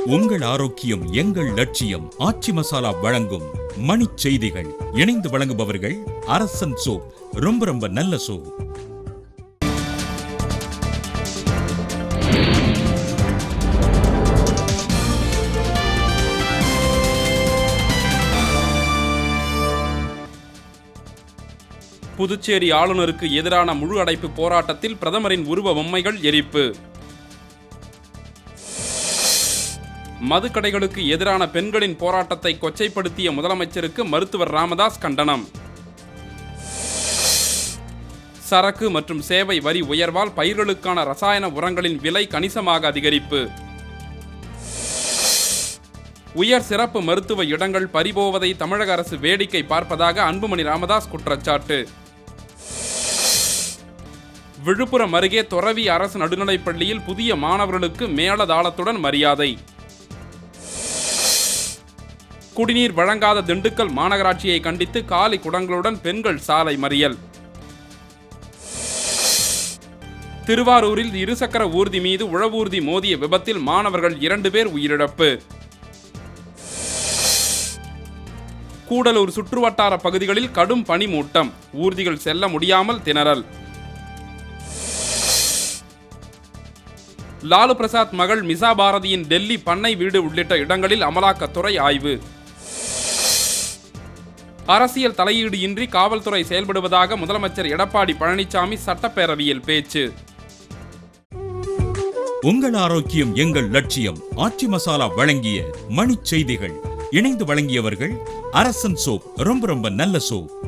உங்கள் ஆரோக்கியம் எங்கள் லட்சியம் ஆச்சி மசாலா வழங்கும் மணிச் செய்திகள் இணைந்து வழங்குபவர்கள் அரசன் சோப் ரொம்ப ரொம்ப நல்ல சோப் புதுச்சேரி ஆளுநருக்கு எதிரான முழு அடைப்பு போராட்டத்தில் பிரதமரின் உருவ பொம்மைகள் எரிப்பு மதுக்கடைகளுக்கு எதிரான பெண்களின் போராட்டத்தை கொச்சைப்படுத்திய முதலமைச்சருக்கு மருத்துவர் ராமதாஸ் கண்டனம் சரக்கு மற்றும் சேவை வரி உயர்வால் பயிர்களுக்கான ரசாயன உரங்களின் விலை கணிசமாக அதிகரிப்பு உயர் சிறப்பு மருத்துவ இடங்கள் பறிபோவதை தமிழக அரசு வேடிக்கை பார்ப்பதாக அன்புமணி ராமதாஸ் குற்றச்சாட்டு விழுப்புரம் அருகே துறவி அரசு நடுநிலைப் பள்ளியில் புதிய மாணவர்களுக்கு மேளதாளத்துடன் மரியாதை குடிநீர் வழங்காத திண்டுக்கல் மாநகராட்சியை கண்டித்து காலி குடங்களுடன் பெண்கள் சாலை மறியல் திருவாரூரில் இருசக்கர ஊர்தி மீது உழவூர்தி மோதிய விபத்தில் மாணவர்கள் இரண்டு பேர் உயிரிழப்பு கூடலூர் சுற்றுவட்டார பகுதிகளில் கடும் பனிமூட்டம் ஊர்திகள் செல்ல முடியாமல் திணறல் லாலு பிரசாத் மகள் மிசா பாரதியின் டெல்லி பண்ணை வீடு உள்ளிட்ட இடங்களில் அமலாக்கத்துறை ஆய்வு அரசியல் தலையீடு இன்றி காவல்துறை செயல்படுவதாக முதலமைச்சர் எடப்பாடி பழனிசாமி சட்டப்பேரவையில் பேச்சு உங்கள் ஆரோக்கியம் எங்கள் லட்சியம் ஆச்சி மசாலா வழங்கிய மணிச் செய்திகள் இணைந்து வழங்கியவர்கள் அரசன் சோப் ரொம்ப ரொம்ப நல்ல சோப்